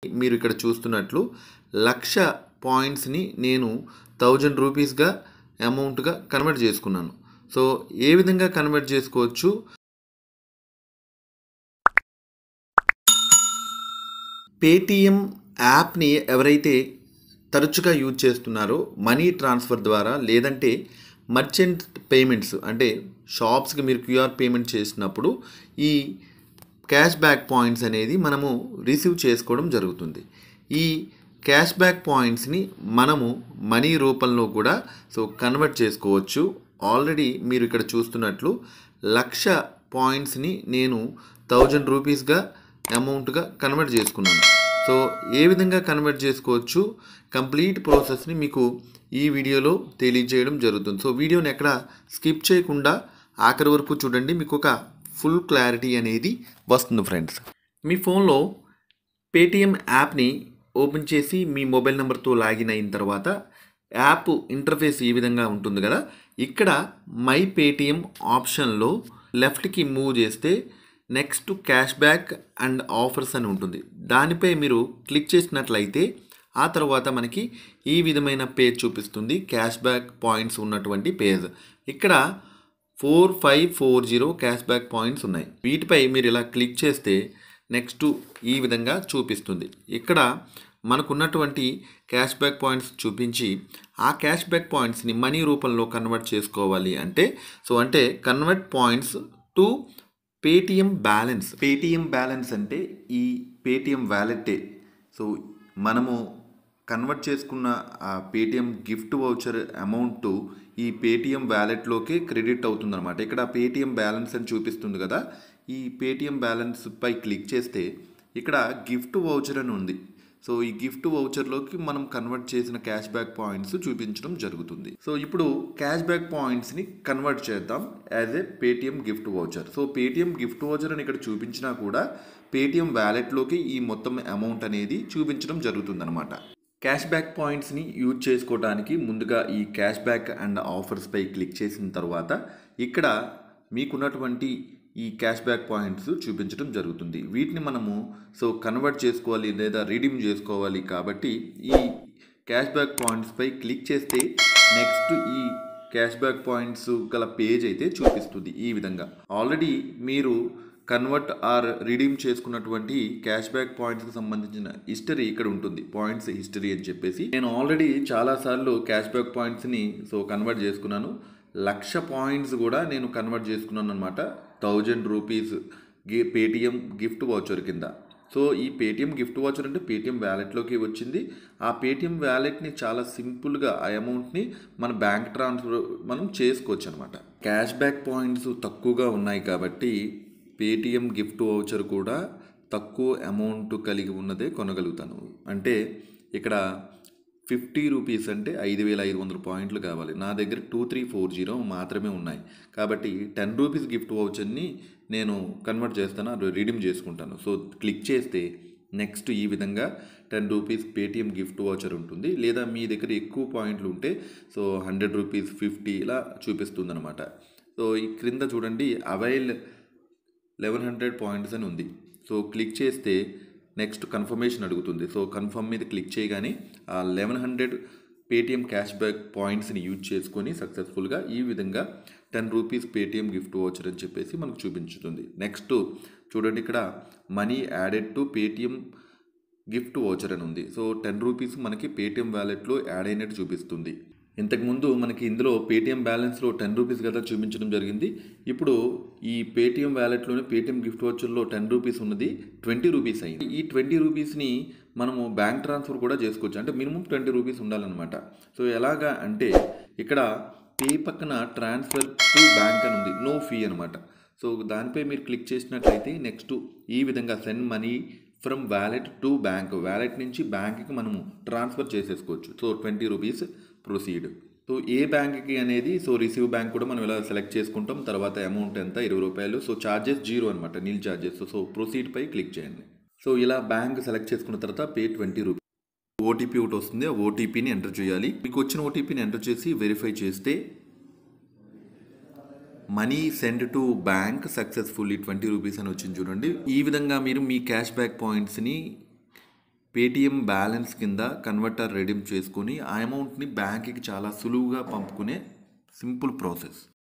మీరు ఇక్కడ చూస్తున్నట్లు లక్ష పాయింట్స్ని నేను థౌజండ్ రూపీస్గా అమౌంట్గా కన్వర్ట్ చేసుకున్నాను సో ఏ విధంగా కన్వర్ట్ చేసుకోవచ్చు పేటిఎం యాప్ని ఎవరైతే తరచుగా యూజ్ చేస్తున్నారో మనీ ట్రాన్స్ఫర్ ద్వారా లేదంటే మర్చెంట్ పేమెంట్స్ అంటే షాప్స్కి మీరు క్యూఆర్ పేమెంట్ చేసినప్పుడు ఈ క్యాష్ బ్యాక్ పాయింట్స్ అనేది మనము రిసీవ్ చేసుకోవడం జరుగుతుంది ఈ క్యాష్ బ్యాక్ పాయింట్స్ని మనము మనీ రూపంలో కూడా సో కన్వర్ట్ చేసుకోవచ్చు ఆల్రెడీ మీరు ఇక్కడ చూస్తున్నట్లు లక్ష పాయింట్స్ని నేను థౌజండ్ రూపీస్గా అమౌంట్గా కన్వర్ట్ చేసుకున్నాను సో ఏ విధంగా కన్వర్ట్ చేసుకోవచ్చు కంప్లీట్ ప్రాసెస్ని మీకు ఈ వీడియోలో తెలియజేయడం జరుగుతుంది సో వీడియోని ఎక్కడ స్కిప్ చేయకుండా ఆఖరి వరకు చూడండి మీకు ఒక ఫుల్ క్లారిటీ అనేది వస్తుంది ఫ్రెండ్స్ మీ ఫోన్లో పేటిఎం యాప్ని ఓపెన్ చేసి మీ మొబైల్ నెంబర్తో లాగిన్ అయిన తర్వాత యాప్ ఇంటర్ఫేస్ ఈ విధంగా ఉంటుంది కదా ఇక్కడ మై పేటిఎం ఆప్షన్లో లెఫ్ట్కి మూవ్ చేస్తే next cash back and offers అని ఉంటుంది దానిపై మీరు క్లిక్ చేసినట్లయితే ఆ తర్వాత మనకి ఈ విధమైన పేజ్ చూపిస్తుంది క్యాష్ బ్యాక్ పాయింట్స్ ఉన్నటువంటి పేజ్ ఇక్కడ four five four zero cash back points ఉన్నాయి వీటిపై మీరు ఇలా క్లిక్ చేస్తే నెక్స్ట్ ఈ విధంగా చూపిస్తుంది ఇక్కడ మనకున్నటువంటి క్యాష్ బ్యాక్ పాయింట్స్ చూపించి ఆ క్యాష్ బ్యాక్ పాయింట్స్ని మనీ రూపంలో కన్వర్ట్ చేసుకోవాలి అంటే సో అంటే convert points to Paytm balance Paytm balance అంటే ఈ పేటిఎం వ్యాలెటే సో మనము కన్వర్ట్ చేసుకున్న ఆ పేటిఎం గిఫ్ట్ వౌచర్ అమౌంట్ ఈ పేటిఎం వ్యాలెట్లోకి క్రెడిట్ అవుతుందన్నమాట ఇక్కడ పేటిఎం బ్యాలెన్స్ అని చూపిస్తుంది కదా ఈ పేటిఎం బ్యాలెన్స్ పై క్లిక్ చేస్తే ఇక్కడ గిఫ్ట్ వౌచర్ అని ఉంది సో ఈ గిఫ్ట్ వౌచర్లోకి మనం కన్వర్ట్ చేసిన క్యాష్ బ్యాక్ పాయింట్స్ చూపించడం జరుగుతుంది సో ఇప్పుడు క్యాష్ బ్యాక్ పాయింట్స్ని కన్వర్ట్ చేద్దాం as a Paytm gift voucher so Paytm gift voucher అని ఇక్కడ చూపించినా కూడా పేటిఎం వ్యాలెట్లోకి ఈ మొత్తం అమౌంట్ అనేది చూపించడం జరుగుతుందన్నమాట క్యాష్ బ్యాక్ పాయింట్స్ని యూజ్ చేసుకోవడానికి ముందుగా ఈ క్యాష్ బ్యాక్ అండ్ ఆఫర్స్పై క్లిక్ చేసిన తర్వాత ఇక్కడ మీకున్నటువంటి ఈ క్యాష్ బ్యాక్ పాయింట్స్ చూపించడం జరుగుతుంది వీటిని మనము సో కన్వర్ట్ చేసుకోవాలి లేదా రీడీమ్ చేసుకోవాలి కాబట్టి ఈ క్యాష్ బ్యాక్ పాయింట్స్పై క్లిక్ చేస్తే నెక్స్ట్ ఈ క్యాష్ బ్యాక్ పాయింట్స్ గల పేజ్ అయితే చూపిస్తుంది ఈ విధంగా ఆల్రెడీ మీరు కన్వర్ట్ ఆర్ రిడీమ్ చేసుకున్నటువంటి క్యాష్ బ్యాక్ పాయింట్స్కి సంబంధించిన హిస్టరీ ఇక్కడ ఉంటుంది పాయింట్స్ హిస్టరీ అని చెప్పేసి నేను ఆల్రెడీ చాలాసార్లు క్యాష్ బ్యాక్ పాయింట్స్ని సో కన్వర్ట్ చేసుకున్నాను లక్ష పాయింట్స్ కూడా నేను కన్వర్ట్ చేసుకున్నాను అనమాట థౌజండ్ రూపీస్ గి పేటిఎం గిఫ్ట్ వౌచర్ కింద సో ఈ పేటిఎం గిఫ్ట్ వాచర్ అంటే పేటిఎం వ్యాలెట్లోకి వచ్చింది ఆ పేటిఎం వ్యాలెట్ని చాలా సింపుల్గా ఆ అమౌంట్ని మన బ్యాంక్ ట్రాన్స్ఫర్ మనం చేసుకోవచ్చు అనమాట క్యాష్ బ్యాక్ పాయింట్స్ తక్కువగా ఉన్నాయి కాబట్టి పేటిఎం గిఫ్ట్ వౌచర్ కూడా తక్కువ అమౌంట్ కలిగి ఉన్నదే కొనగలుగుతాను అంటే ఇక్కడ ఫిఫ్టీ రూపీస్ అంటే ఐదు వేల ఐదు వందల పాయింట్లు కావాలి నా దగ్గర టూ త్రీ ఫోర్ జీరో మాత్రమే ఉన్నాయి కాబట్టి టెన్ రూపీస్ గిఫ్ట్ వౌచర్ని నేను కన్వర్ట్ చేస్తాను రిడీమ్ చేసుకుంటాను సో క్లిక్ చేస్తే నెక్స్ట్ ఈ విధంగా ten rupees Paytm gift voucher ఉంటుంది లేదా మీ దగ్గర ఎక్కువ పాయింట్లు ఉంటే సో హండ్రెడ్ రూపీస్ ఫిఫ్టీ ఇలా చూపిస్తుంది అనమాట సో ఈ క్రింద చూడండి అవైల్ లెవెన్ హండ్రెడ్ పాయింట్స్ అని ఉంది సో క్లిక్ చేస్తే నెక్స్ట్ కన్ఫర్మేషన్ అడుగుతుంది సో కన్ఫర్మ్ మీద క్లిక్ చేయగానే ఆ eleven hundred Paytm cash back పాయింట్స్ని యూజ్ చేసుకొని సక్సెస్ఫుల్గా ఈ విధంగా ten rupees Paytm gift voucher అని చెప్పేసి మనకు చూపించుతుంది నెక్స్ట్ చూడండి ఇక్కడ money added to Paytm gift voucher అని ఉంది సో టెన్ రూపీస్ మనకి పేటిఎం వ్యాలెట్లో యాడ్ అయినట్టు చూపిస్తుంది ఇంతకుముందు మనకి ఇందులో పేటిఎం బ్యాలెన్స్లో టెన్ రూపీస్ కదా చూపించడం జరిగింది ఇప్పుడు ఈ పేటిఎం వ్యాలెట్లోనే పేటిఎం గిఫ్ట్ వచ్చర్లో టెన్ రూపీస్ ఉన్నది ట్వంటీ రూపీస్ అయింది ఈ ట్వంటీ రూపీస్ని మనము బ్యాంక్ ట్రాన్స్ఫర్ కూడా చేసుకోవచ్చు అంటే మినిమం ట్వంటీ రూపీస్ ఉండాలన్నమాట సో ఎలాగా అంటే ఇక్కడ పే పక్కన ట్రాన్స్ఫర్ టు బ్యాంక్ అని ఉంది నో ఫీ అనమాట సో దానిపై మీరు క్లిక్ చేసినట్లయితే నెక్స్ట్ ఈ విధంగా send money from wallet to bank wallet నుంచి బ్యాంక్కి మనము ట్రాన్స్ఫర్ చేసేసుకోవచ్చు so twenty rupees proceed so ఏ బ్యాంక్కి అనేది సో రిసీవ్ బ్యాంక్ కూడా మనం ఇలా సెలెక్ట్ చేసుకుంటాం తర్వాత అమౌంట్ ఎంత ఇరవై రూపాయలు సో ఛార్జెస్ జీరో అనమాట నీల్ ఛార్జెస్ సో ప్రొసీడ్ పై క్లిక్ చేయండి సో ఇలా బ్యాంక్ సెలెక్ట్ చేసుకున్న తర్వాత పే ట్వంటీ రూపీస్ ఓటీపీ ఒకటి వస్తుంది ఆ ఓటీపీని ఎంటర్ చేయాలి మీకు వచ్చిన ఓటీపీని ఎంటర్ చేసి వెరిఫై చేస్తే money send to bank successfully twenty rupees అని వచ్చింది చూడండి ఈ విధంగా మీరు మీ క్యాష్ బ్యాక్ పాయింట్స్ని పేటిఎం బ్యాలెన్స్ కింద కన్వర్టర్ రెడీమ్ చేసుకొని ఆ అమౌంట్ని బ్యాంక్కి చాలా సులువుగా పంపుకునే సింపుల్ ప్రాసెస్